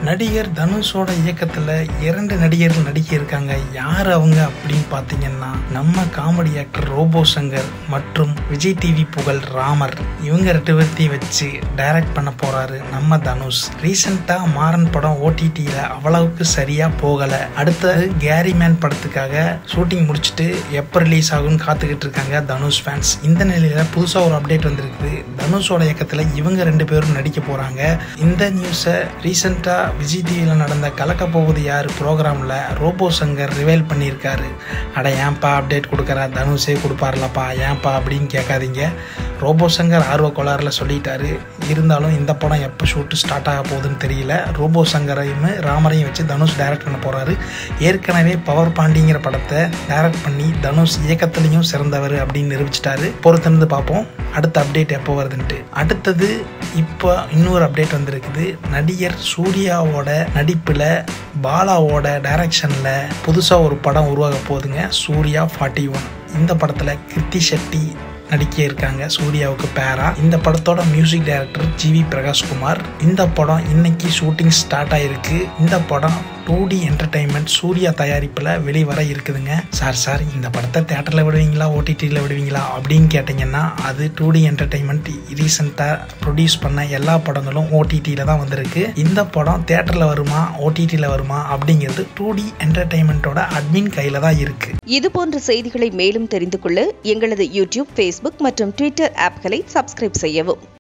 நடிகர் தனுஷோட இயக்கத்துல இரண்டு நடிகர்கள் நடிக்க இருக்காங்க யார் அவங்க அப்படின்னு பார்த்தீங்கன்னா நம்ம காமெடி ஆக்டர் ரோபோ சங்கர் மற்றும் விஜய் டிவி புகழ் ராமர் இவங்க ரெண்டு பேர்த்தையும் வச்சு டைரக்ட் பண்ண போறாரு நம்ம தனுஷ் ரீசெண்டா மாறன் படம் ஓடிடியில அவ்வளவுக்கு சரியா போகல அடுத்தது கேரி மேன் படத்துக்காக ஷூட்டிங் முடிச்சுட்டு எப்போ ரிலீஸ் ஆகும்னு காத்துக்கிட்டு இருக்காங்க தனுஷ் ஃபேன்ஸ் இந்த நிலையில புதுசா ஒரு அப்டேட் வந்திருக்குது தனுஷோட இயக்கத்துல இவங்க ரெண்டு பேரும் நடிக்க போறாங்க இந்த நியூஸை ரீசெண்டா விஜய் டிவியில் நடந்த கலக்க போகுது யார் ப்ரோக்ராமில் ரோபோ சங்கர் ரிவைல் பண்ணியிருக்காரு அட ஏன்பா அப்டேட் கொடுக்குறா தனுஷே கொடுப்பார்லப்பா ஏன்பா அப்படின்னு கேட்காதீங்க ரோபோ சங்கர் ஆர்வ கோளாறில் சொல்லிட்டாரு இருந்தாலும் இந்த படம் எப்போ ஷூட்டு ஸ்டார்ட் ஆக போகுதுன்னு தெரியல ரோபோ சங்கரையும் ராமரையும் வச்சு தனுஷ் டைரக்ட் பண்ண போகிறாரு ஏற்கனவே பவர் பாண்டிங்கிற படத்தை டைரக்ட் பண்ணி தனுஷ் இயக்கத்துலேயும் சிறந்தவர் அப்படின்னு நிரூபிச்சிட்டாரு பொறுத்திருந்து பார்ப்போம் அடுத்த அப்டேட் எப்போ வருதுன்ட்டு அடுத்தது இப்போ இன்னொரு அப்டேட் வந்திருக்குது நடிகர் சூர்யாவோட நடிப்பில் பாலாவோட டைரக்ஷனில் புதுசாக ஒரு படம் உருவாக போகுதுங்க சூர்யா ஃபார்ட்டி ஒன் இந்த படத்தில் கிருத்தி ஷெட்டி நடிக்க இருக்காங்க சூர்யாவுக்கு பேரா இந்த படத்தோட மியூசிக் டைரக்டர் ஜிவி பிரகாஷ்குமார் இந்த படம் இன்னைக்கு ஷூட்டிங் ஸ்டார்ட் ஆயிருக்கு இந்த படம் டூ டி என்டர்டைன்மெண்ட் சூர்யா தயாரிப்பில் வெளிவர இருக்குதுங்க சார் சார் இந்த படத்தை தேட்டரில் விடுவீங்களா ஓடிடியில் விடுவீங்களா அப்படின்னு கேட்டிங்கன்னா அது டூ டி என்டர்டைன்மெண்ட் ரீசெண்டாக ப்ரொடியூஸ் பண்ண எல்லா படங்களும் ஓடிடியில் தான் வந்திருக்கு இந்த படம் தேட்டரில் வருமா ஓடிடியில் வருமா அப்படிங்கிறது டூ டி என்டர்டைன்மெண்ட்டோட அட்மின் கையில் தான் இருக்குது இது போன்ற செய்திகளை மேலும் தெரிந்து கொள்ள எங்களது யூடியூப் ஃபேஸ்புக் மற்றும் ட்விட்டர் ஆப்களை சப்ஸ்கிரைப் செய்யவும்